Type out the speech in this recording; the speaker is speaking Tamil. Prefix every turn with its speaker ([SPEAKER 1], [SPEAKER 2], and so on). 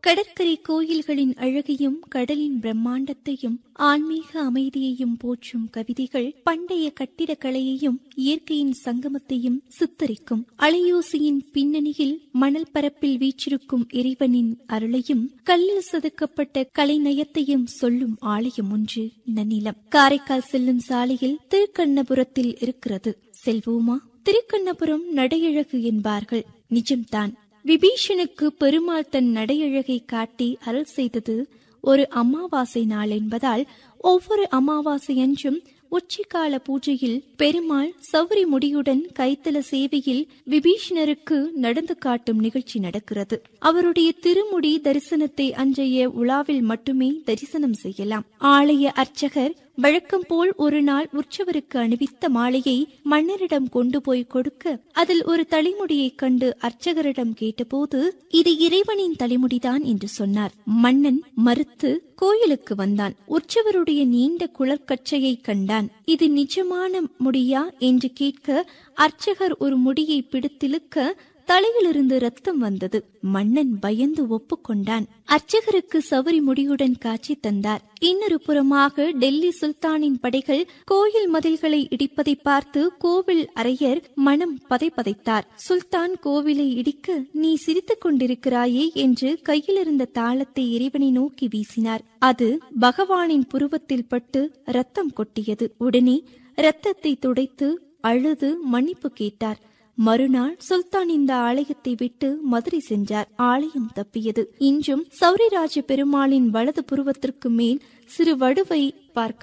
[SPEAKER 1] கடற்கரை கோயில்களின் அழகையும் கடலின் பிரம்மாண்டத்தையும் ஆன்மீக அமைதியையும் போற்றும் கவிதைகள் பண்டைய கட்டிடக்கலையையும் இயற்கையின் சங்கமத்தையும் சித்தரிக்கும் அலையோசியின் பின்னணியில் மணல் பரப்பில் வீற்றிருக்கும் இறைவனின் அருளையும் கல்லில் செதுக்கப்பட்ட கலைநயத்தையும் சொல்லும் ஆலயம் ஒன்று நன்னிலம் காரைக்கால் செல்லும் சாலையில் திருக்கண்ணபுரத்தில் இருக்கிறது செல்வோமா திருக்கண்ணபுரம் நடையழகு என்பார்கள் நிஜம்தான் விபீஷனுக்கு பெருமாள் தன் நடையழகை காட்டி அருள் செய்தது ஒரு அமாவாசை நாள் என்பதால் ஒவ்வொரு அமாவாசை அன்றும் உச்சிக்கால பூஜையில் பெருமாள் சௌரி முடியுடன் கைத்தல சேவையில் விபீஷணருக்கு நடந்து காட்டும் நிகழ்ச்சி நடக்கிறது அவருடைய திருமுடி தரிசனத்தை அன்றைய உலாவில் மட்டுமே தரிசனம் செய்யலாம் ஆலய அர்ச்சகர் வழக்கம் போல் ஒரு நாள் உற்சவருக்கு அணிவித்த மாலையை மன்னரிடம் கொண்டு போய் கொடுக்க அதில் ஒரு தலைமுடியை கண்டு அர்ச்சகரிடம் கேட்டபோது இது இறைவனின் தலைமுடிதான் என்று சொன்னார் மன்னன் மறுத்து கோயிலுக்கு வந்தான் உற்சவருடைய நீண்ட குளர்கச்சையை கண்டான் இது நிஜமான முடியா என்று கேட்க அர்ச்சகர் ஒரு முடியை பிடித்திழுக்க தலையிலிருந்து ரத்தம் வந்தது மன்னன் பயந்து ஒப்புக்கொண்டான் அர்ச்சகருக்கு சவரி முடியுடன் காட்சி தந்தார் இன்னொரு புறமாக டெல்லி சுல்தானின் படைகள் கோயில் மதில்களை இடிப்பதை பார்த்து கோவில் அரையர் மனம் பதைப்பதைத்தார் சுல்தான் கோவிலை இடிக்க நீ சிரித்துக் கொண்டிருக்கிறாயே என்று கையிலிருந்த தாளத்தை இறைவனை நோக்கி வீசினார் அது பகவானின் புருவத்தில் பட்டு ரத்தம் கொட்டியது உடனே ரத்தத்தை துடைத்து அழுது மன்னிப்பு கேட்டார் மறுநாள் சுல்தான் இந்த ஆலயத்தை விட்டு மதுரை சென்றார் ஆலயம் தப்பியது இன்றும் சௌரிராஜ பெருமாளின் வலது புருவத்திற்கு மேல் சிறு வடுவை பார்க்க